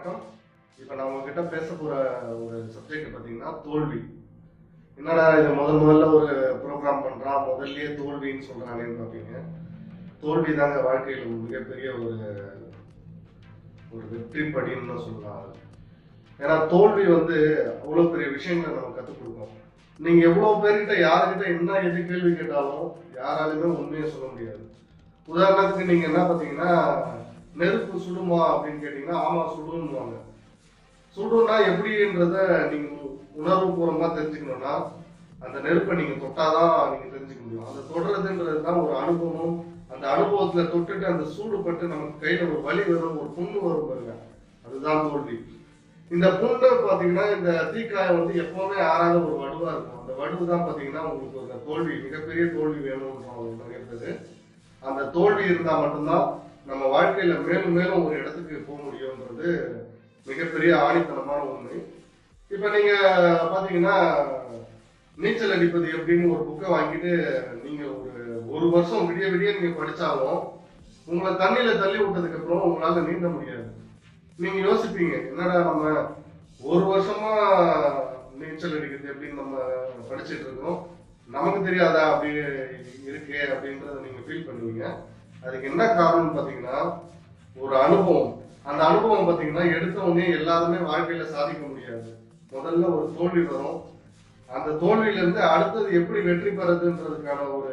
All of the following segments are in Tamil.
வணக்கம் இப்போ நான் உங்ககிட்ட பேச போற ஒரு சப்ஜெக்ட் பார்த்தீங்கன்னா தோல்வி என்னடா இது முதல் முதல்ல ஒரு ப்ரோக்ராம் பண்றான் முதல்லயே தோல்வின்னு சொல்றானேன்னு பார்ப்பீங்க தோல்வி தாங்க வாழ்க்கையில் மிகப்பெரிய ஒரு ஒரு வெற்றி படின்னு தான் சொல்லலாம் அது. ஏன்னா தோல்வி வந்து அவ்வளோ பெரிய விஷயங்களை நம்ம கற்றுக் கொடுக்கும் நீங்க எவ்வளவு பேர்கிட்ட யாருக்கிட்ட என்ன எது கேள்வி கேட்டாலும் யாராலுமே உண்மையை சொல்ல முடியாது உதாரணத்துக்கு நீங்க என்ன பார்த்தீங்கன்னா நெருப்பு சுடுமா அப்படின்னு கேட்டீங்கன்னா ஆமா சுடுன்னுவாங்க சுடுன்னா எப்படின்றத நீங்க உணர்வுபூர்வமா தெரிஞ்சுக்கணும்னா அந்த நெருப்பை நீங்க தொட்டாதான் நீங்க தெரிஞ்சுக்க முடியும் அந்த தொடுறதுன்றது தான் ஒரு அனுபவம் அந்த அனுபவத்துல தொட்டுட்டு அந்த சூடு பட்டு நமக்கு கையில ஒரு வலி வரும் ஒரு புண்ணு வரும் பாருங்க அதுதான் தோல்வி இந்த புண்ணு பாத்தீங்கன்னா இந்த தீக்காயம் வந்து எப்பவுமே ஆறாத ஒரு வடுவா இருக்கும் அந்த வடுவு தான் பாத்தீங்கன்னா உங்களுக்கு ஒரு தோல்வி மிகப்பெரிய தோல்வி வேணும்னு நிறைய பேரு அந்த தோல்வி இருந்தா மட்டும்தான் நம்ம வாழ்க்கையில மேலும் மேலும் ஒரு இடத்துக்கு போக முடியும்ன்றது மிகப்பெரிய ஆணித்தனமான உண்மை இப்ப நீங்க பாத்தீங்கன்னா நீச்சல் அடிப்பது எப்படின்னு ஒரு புக்கை வாங்கிட்டு நீங்க ஒரு ஒரு வருஷம் விடிய விடிய நீங்க படிச்சாலும் உங்களை தண்ணியில தள்ளி விட்டதுக்கு அப்புறம் உங்களால நீந்த முடியாது நீங்க யோசிப்பீங்க என்னடா நம்ம ஒரு வருஷமா நீச்சல் அடிக்கிறது எப்படின்னு நம்ம படிச்சுட்டு இருக்கோம் நமக்கு தெரியாதா அப்படி இருக்கே அப்படின்றத நீங்க ஃபீல் பண்ணுவீங்க அதுக்கு என்ன காரணம்னு பாத்தீங்கன்னா ஒரு அனுபவம் அந்த அனுபவம் பாத்தீங்கன்னா எடுத்த உடனே எல்லாருமே வாழ்க்கையில சாதிக்க முடியாது முதல்ல ஒரு தோல்வி வரும் அந்த தோல்வியில இருந்து அடுத்தது எப்படி வெற்றி பெறதுன்றதுக்கான ஒரு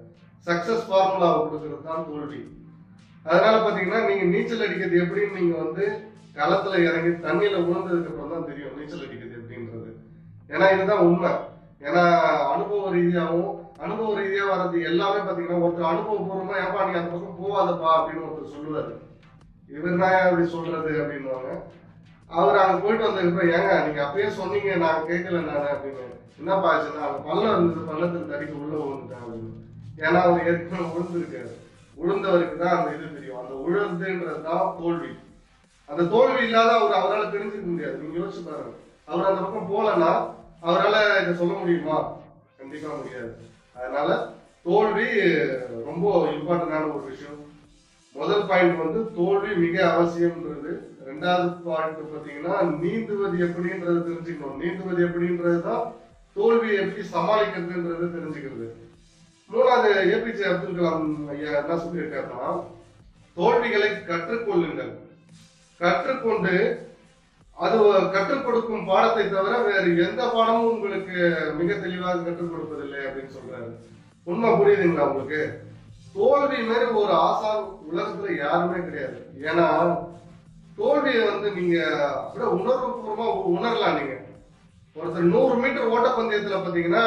சக்சஸ் ஃபார்முலாவை கொடுக்கறது தான் தோல்வி அதனால பாத்தீங்கன்னா நீங்க நீச்சல் அடிக்கிறது எப்படின்னு நீங்க வந்து களத்துல இறங்கி தண்ணியில விழுந்ததுக்கு அப்புறம் தான் தெரியும் நீச்சல் அடிக்கிறது எப்படின்றது ஏன்னா இதுதான் உண்மை ஏன்னா அனுபவ ரீதியாகவும் அனுபவ ரீதியா வர்றது எல்லாமே பாத்தீங்கன்னா ஒருத்தர் அனுபவபூர்வமா ஏப்பா நீ அந்த பக்கம் போவாதப்பா அப்படின்னு ஒருத்தர் சொல்லுவாரு இவர் தான் அப்படி சொல்றது அப்படின்னுவாங்க அவர் அங்க போயிட்டு வந்ததுக்கப்புறம் ஏங்க நீங்க அப்பயே சொன்னீங்க நான் கேட்கல நானு அப்படின்னு என்னப்பா ஆச்சுன்னா அந்த பள்ளம் இருந்தது பள்ளத்துக்கு தடிக்க உள்ள விழுந்துட்டேன் அப்படின்னு ஏன்னா அவர் ஏற்கனவே விழுந்திருக்காரு விழுந்தவருக்கு தான் அந்த இது தெரியும் அந்த உழுந்துன்றது தான் தோல்வி அந்த தோல்வி இல்லாத அவர் அவரால் தெரிஞ்சுக்க முடியாது நீங்க யோசிச்சு பாருங்க அவர் அந்த பக்கம் போகலன்னா அவரால் இதை சொல்ல முடியுமா கண்டிப்பா முடியாது அதனால தோல்வி ரொம்ப இம்பார்ட்டன்டான ஒரு விஷயம் முதல் பாயிண்ட் வந்து தோல்வி மிக அவசியம்ன்றது ரெண்டாவது பாயிண்ட் பாத்தீங்கன்னா நீந்துவது எப்படின்றது தெரிஞ்சுக்கணும் நீந்துவது எப்படின்றது தான் தோல்வியை எப்படி சமாளிக்கிறதுன்றது தெரிஞ்சுக்கிறது மூணாவது ஏபிஜே அப்துல் கலாம் ஐயா என்ன சொல்லியிருக்காருன்னா தோல்விகளை கற்றுக்கொள்ளுங்கள் கற்றுக்கொண்டு அது கற்றுக் கொடுக்கும் பாடத்தை தவிர வேறு எந்த பாடமும் உங்களுக்கு மிக தெளிவாக கற்றுக் கொடுப்பதில்லை அப்படின்னு சொல்றாரு உண்மை புரியுதுங்களா உங்களுக்கு தோல்வி மாதிரி ஒரு ஆசான் உலகத்துல யாருமே கிடையாது ஏன்னா தோல்வியை வந்து நீங்க அப்படியே உணர்வுபூர்வமா உணரலாம் நீங்க ஒருத்தர் நூறு மீட்டர் ஓட்டப்பந்தயத்துல பாத்தீங்கன்னா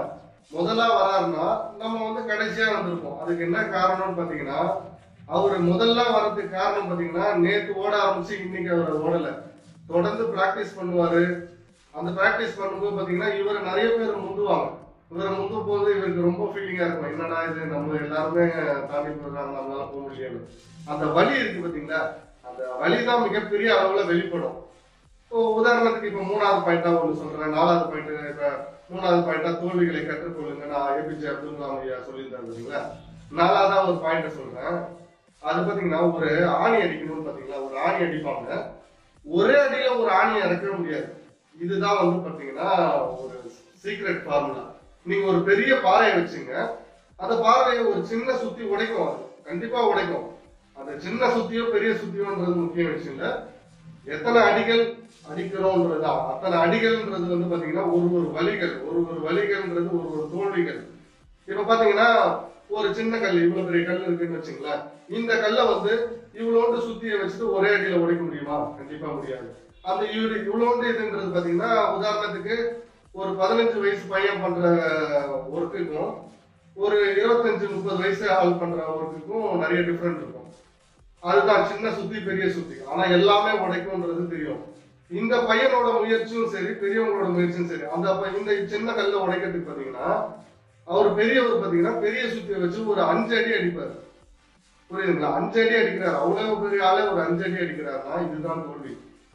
முதலா வராருன்னா நம்ம வந்து கடைசியா வந்திருப்போம் அதுக்கு என்ன காரணம்னு பாத்தீங்கன்னா அவர் முதல்ல வர்றதுக்கு காரணம் பாத்தீங்கன்னா நேத்து ஓட ஆரம்பிச்சு இன்னைக்கு அவர் ஓடல தொடர்ந்து பிராக்டிஸ் பண்ணுவாரு அந்த பிராக்டிஸ் பண்ணும்போது பாத்தீங்கன்னா இவர் நிறைய பேர் முந்துவாங்க இவரை முந்து போது இவருக்கு ரொம்ப ஃபீலிங்கா இருக்கும் என்னடா இது நம்ம எல்லாருமே தாண்டி போடுறாங்க நம்மளால போக முடியாது அந்த வலி இருக்கு பாத்தீங்களா அந்த வலி தான் மிகப்பெரிய அளவுல வெளிப்படும் இப்போ உதாரணத்துக்கு இப்ப மூணாவது பாயிண்டா ஒன்று சொல்றேன் நாலாவது பாயிண்ட் இப்ப மூணாவது பாயிண்டா தோல்விகளை கற்றுக்கொள்ளுங்க நான் ஏபிஜே அப்துல் கலாம் ஐயா சொல்லியிருந்தாரு பாத்தீங்களா நாலாவதா ஒரு பாயிண்ட் சொல்றேன் அது பாத்தீங்கன்னா ஒரு ஆணி அடிக்கணும்னு பாத்தீங்களா ஒரு ஆணி அடிப்பாங்க ஒரே அடியில ஒரு ஆணியை இறக்கவே முடியாது இதுதான் வந்து பாத்தீங்கன்னா ஒரு சீக்ரெட் ஃபார்முலா நீங்க ஒரு பெரிய பாறையை வச்சுங்க அந்த பாறையை ஒரு சின்ன சுத்தி உடைக்கும் அது கண்டிப்பா உடைக்கும் அந்த சின்ன சுத்தியோ பெரிய சுத்தியோன்றது முக்கிய விஷயம் இல்ல எத்தனை அடிகள் அடிக்கிறோன்றது தான் அத்தனை அடிகள்ன்றது வந்து பாத்தீங்கன்னா ஒரு ஒரு வலிகள் ஒரு ஒரு வலிகள்ன்றது ஒரு ஒரு தோல்விகள் இப்ப பாத்தீங்கன்னா ஒரு சின்ன கல் இவ்வளவு பெரிய கல் இருக்குன்னு வச்சுங்களேன் இந்த கல்லை வந்து இவ்வளோண்டு சுத்திய வச்சுட்டு ஒரே அடியில உடைக்க முடியுமா கண்டிப்பா முடியாது அந்த இவரு இவ்வளோண்டு இதுன்றது பாத்தீங்கன்னா உதாரணத்துக்கு ஒரு பதினஞ்சு வயசு பையன் பண்ற ஒர்க்குக்கும் ஒரு இருபத்தஞ்சு முப்பது வயசு ஆள் பண்ற ஒர்க்குக்கும் நிறைய டிஃப்ரெண்ட் இருக்கும் அதுதான் சின்ன சுத்தி பெரிய சுத்தி ஆனா எல்லாமே உடைக்கும்ன்றது தெரியும் இந்த பையனோட முயற்சியும் சரி பெரியவங்களோட முயற்சியும் சரி அந்த பை- இந்த சின்ன கல்ல உடைக்கிறதுக்கு பாத்தீங்கன்னா அவர் பெரியவர் பாத்தீங்கன்னா பெரிய சுத்தியை வச்சு ஒரு அஞ்சு அடி அடிப்பாரு புரியுதுங்களா அஞ்சு அடி அடிக்கிறாரு அவ்வளவு பெரிய ஆளே ஒரு அஞ்சு அடி அடிக்கிறாருன்னா இதுதான் தோல்வி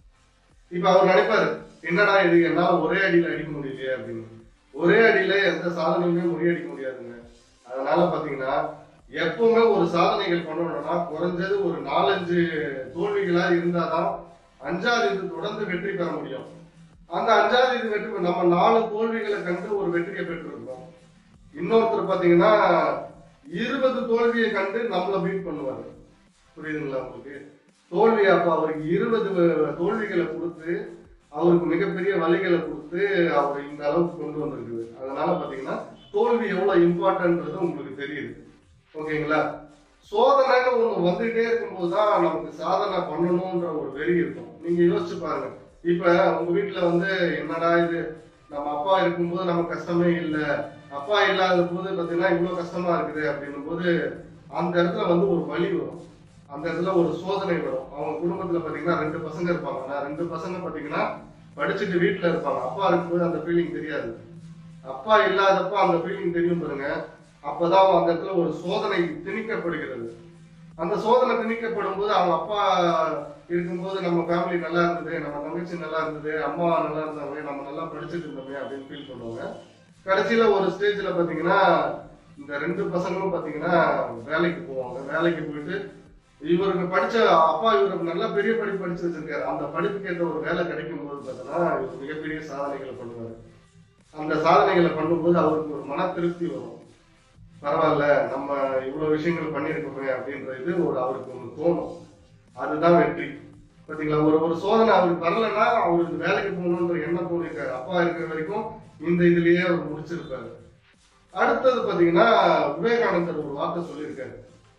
இப்ப அவர் நினைப்பாரு என்னடா இது என்னால ஒரே அடியில அடிக்க முடியலையே அப்படின்னு ஒரே அடியில எந்த சாதனையுமே முறியடிக்க முடியாதுங்க அதனால பாத்தீங்கன்னா எப்பவுமே ஒரு சாதனைகள் பண்ணணும்னா குறைஞ்சது ஒரு நாலஞ்சு தோல்விகளா இருந்தாதான் அஞ்சாவது இது தொடர்ந்து வெற்றி பெற முடியும் அந்த அஞ்சாவது இது வெற்றி பெற- நம்ம நாலு தோல்விகளை கண்டு ஒரு வெற்றியை பெற்றிருக்கோம் இன்னொருத்தர் பாத்தீங்கன்னா இருபது தோல்வியை கண்டு நம்மள பீட் பண்ணுவாரு புரியுதுங்களா உங்களுக்கு தோல்வி அப்ப அவருக்கு இருபது தோல்விகளை கொடுத்து அவருக்கு மிகப்பெரிய வழிகளை கொடுத்து அவர் இந்த அளவுக்கு கொண்டு வந்திருக்குது அதனால பாத்தீங்கன்னா தோல்வி எவ்வளவு இம்பார்ட்டன்றது உங்களுக்கு தெரியுது ஓகேங்களா சோதனைன்னு ஒண்ணு வந்துட்டே இருக்கும்போது தான் நமக்கு சாதனை பண்ணணும்ன்ற ஒரு வெறி இருக்கும் நீங்க யோசிச்சு பாருங்க இப்ப உங்க வீட்டுல வந்து என்னடா இது நம்ம அப்பா இருக்கும்போது நமக்கு கஷ்டமே இல்ல அப்பா இல்லாத போது பாத்தீங்கன்னா இவ்வளவு கஷ்டமா இருக்குது அப்படின்னும் போது அந்த இடத்துல வந்து ஒரு வலி வரும் அந்த இடத்துல ஒரு சோதனை வரும் அவங்க குடும்பத்துல பாத்தீங்கன்னா ரெண்டு பசங்க இருப்பாங்க நான் ரெண்டு பசங்க பாத்தீங்கன்னா படிச்சுட்டு வீட்டுல இருப்பாங்க அப்பா இருக்கும்போது அந்த ஃபீலிங் தெரியாது அப்பா இல்லாதப்ப அந்த ஃபீலிங் தெரியும் பாருங்க அப்பதான் அந்த இடத்துல ஒரு சோதனை திணிக்கப்படுகிறது அந்த சோதனை திணிக்கப்படும் போது அவங்க அப்பா இருக்கும்போது நம்ம ஃபேமிலி நல்லா இருந்தது நம்ம தங்கச்சி நல்லா இருந்தது அம்மா நல்லா இருந்தாங்க நம்ம நல்லா படிச்சுட்டு இருந்தோமே அப்படின்னு ஃபீல் பண்ணுவாங்க கடைசியில ஒரு ஸ்டேஜ்ல பாத்தீங்கன்னா இந்த ரெண்டு பசங்களும் பாத்தீங்கன்னா வேலைக்கு போவாங்க வேலைக்கு போயிட்டு இவருக்கு படிச்ச அப்பா இவருக்கு நல்ல பெரிய படிப்பு படிச்சு வச்சிருக்காரு அந்த படிப்புக்கு ஏற்ற ஒரு வேலை கிடைக்கும் போது பார்த்தோன்னா இவர் மிகப்பெரிய சாதனைகளை பண்ணுவாரு அந்த சாதனைகளை பண்ணும்போது அவருக்கு ஒரு மன திருப்தி வரும் பரவாயில்ல நம்ம இவ்வளவு விஷயங்கள் பண்ணியிருக்கோமே அப்படின்ற இது ஒரு அவருக்கு ஒன்று தோணும் அதுதான் வெற்றி பாத்தீங்களா ஒரு ஒரு சோதனை அவருக்கு வரலன்னா அவருக்கு வேலைக்கு போகணுன்ற எண்ணம் தோணிருக்காரு அப்பா இருக்கிற வரைக்கும் இந்த இதுலயே அவர் முடிச்சிருப்பாரு அடுத்தது பாத்தீங்கன்னா விவேகானந்தர் ஒரு வார்த்தை சொல்லியிருக்காரு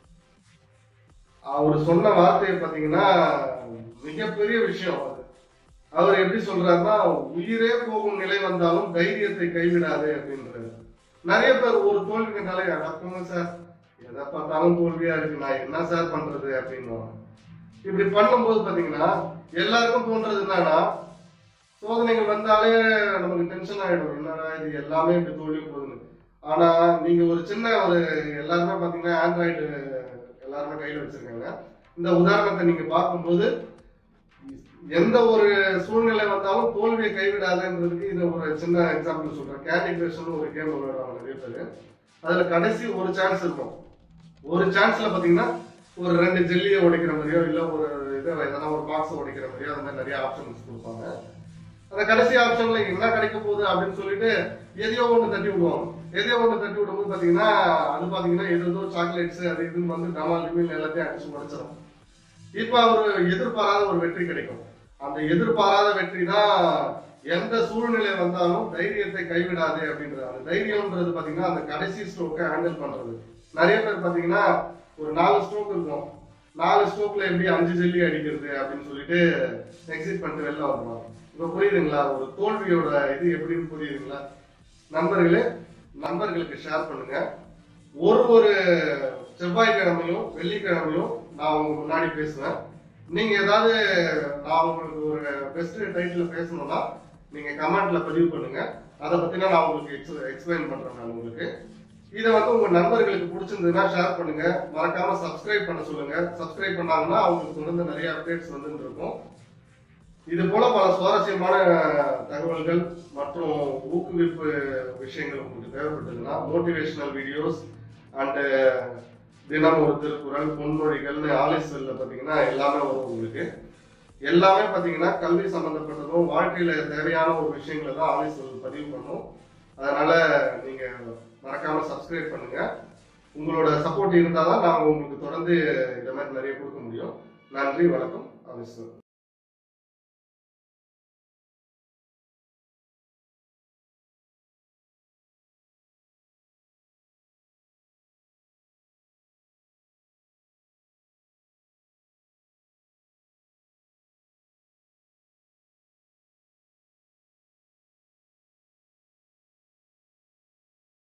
அவர் சொன்ன வார்த்தையை பாத்தீங்கன்னா மிகப்பெரிய விஷயம் அது அவர் எப்படி சொல்றாருன்னா உயிரே போகும் நிலை வந்தாலும் தைரியத்தை கைவிடாதே அப்படின்றாரு நிறைய பேர் ஒரு தோல்வினாலே அடக்கமா சார் எதை பார்த்தாலும் தோல்வியா இருக்கு நான் என்ன சார் பண்றது அப்படின்னு இப்படி பண்ணும்போது பாத்தீங்கன்னா எல்லாருக்கும் தோன்றது என்னன்னா சோதனைகள் வந்தாலே நமக்கு டென்ஷன் ஆயிடும் என்னடா இது எல்லாமே இப்படி தோல்வி போகுதுன்னு ஆனா நீங்க ஒரு சின்ன ஒரு எல்லாருமே பாத்தீங்கன்னா ஆண்ட்ராய்டு எல்லாருமே கையில வச்சிருக்காங்க இந்த உதாரணத்தை நீங்க பார்க்கும்போது எந்த ஒரு சூழ்நிலை வந்தாலும் தோல்வியை கைவிடாதுன்றதுக்கு இது ஒரு சின்ன எக்ஸாம்பிள் சொல்றேன் கேண்டி கிரஷ்னு ஒரு கேம் விளையாடுவாங்க நிறைய பேர் அதுல கடைசி ஒரு சான்ஸ் இருக்கும் ஒரு சான்ஸ்ல பாத்தீங்கன்னா ஒரு ரெண்டு ஜெல்லியை உடைக்கிற மாதிரியோ இல்ல ஒரு இதை எதனா ஒரு பாக்ஸ் உடைக்கிற மாதிரியோ அந்த மாதிரி நிறைய ஆப்ஷன்ஸ் கொடுப்பாங்க அந்த கடைசி ஆப்ஷன்ல என்ன கிடைக்க போகுது அப்படின்னு சொல்லிட்டு எதையோ ஒண்ணு தட்டி விடுவாங்க எதையோ ஒண்ணு தட்டி விடும்போது பாத்தீங்கன்னா அது பாத்தீங்கன்னா ஏதோ சாக்லேட்ஸ் அது இதுன்னு வந்து டமால் லிமில் எல்லாத்தையும் அடிச்சு உடைச்சிடும் இப்ப அவரு எதிர்பாராத ஒரு வெற்றி கிடைக்கும் அந்த எதிர்பாராத வெற்றி தான் எந்த சூழ்நிலை வந்தாலும் தைரியத்தை கைவிடாதே அப்படின்றது அந்த தைரியம்ன்றது பாத்தீங்கன்னா அந்த கடைசி ஸ்ட்ரோக்கை ஹேண்டில் பண்றது நிறைய பேர் பாத்தீங்கன்னா ஒரு நாலு ஸ்ட்ரோக் இருக்கும் நாலு ஸ்ட்ரோக்ல எப்படி அஞ்சு ஜெல்லி அடிக்கிறது அப்படின்னு சொல்லிட்டு எக்ஸிட் பண்ணிட்டு வெளில வருவாங்க இப்ப புரியுதுங்களா ஒரு தோல்வியோட இது எப்படின்னு புரியுதுங்களா நண்பர்களே நண்பர்களுக்கு ஷேர் பண்ணுங்க ஒரு ஒரு செவ்வாய்க்கிழமையும் வெள்ளிக்கிழமையும் நான் உங்க முன்னாடி பேசுவேன் நீங்க ஏதாவது நான் உங்களுக்கு ஒரு பெஸ்ட் டைட்டில் பேசணும்னா நீங்க கமெண்ட்ல பதிவு பண்ணுங்க அதை பத்தினா நான் உங்களுக்கு எக்ஸ்பிளைன் பண்றேன் நான் உங்களுக்கு இதை வந்து உங்க நண்பர்களுக்கு பிடிச்சிருந்ததுன்னா ஷேர் பண்ணுங்க மறக்காம சப்ஸ்கிரைப் பண்ண சொல்லுங்க சப்ஸ்கிரைப் பண்ணாங்கன்னா அவங்களுக்கு தொடர்ந்து நிறைய அப்டேட்ஸ் வந்துட்டு இருக்கும் இது போல பல சுவாரஸ்யமான தகவல்கள் மற்றும் ஊக்குவிப்பு விஷயங்கள் உங்களுக்கு தேவைப்பட்டதுன்னா மோட்டிவேஷனல் வீடியோஸ் அண்ட் தினம் ஒரு திருக்குறள் பொன்மொழிகள்னு ஆலிஸ்வெல்ல பார்த்தீங்கன்னா எல்லாமே வரும் உங்களுக்கு எல்லாமே பார்த்தீங்கன்னா கல்வி சம்பந்தப்பட்டதும் வாழ்க்கையில தேவையான ஒரு விஷயங்களை தான் ஆலிஸ்வெல் பதிவு பண்ணும் அதனால நீங்க மறக்காம சப்ஸ்கிரைப் பண்ணுங்க உங்களோட சப்போர்ட் இருந்தால் தான் நாங்கள் உங்களுக்கு தொடர்ந்து இந்த மாதிரி நிறைய கொடுக்க முடியும் நன்றி வணக்கம் ஆலிஸ்வெல்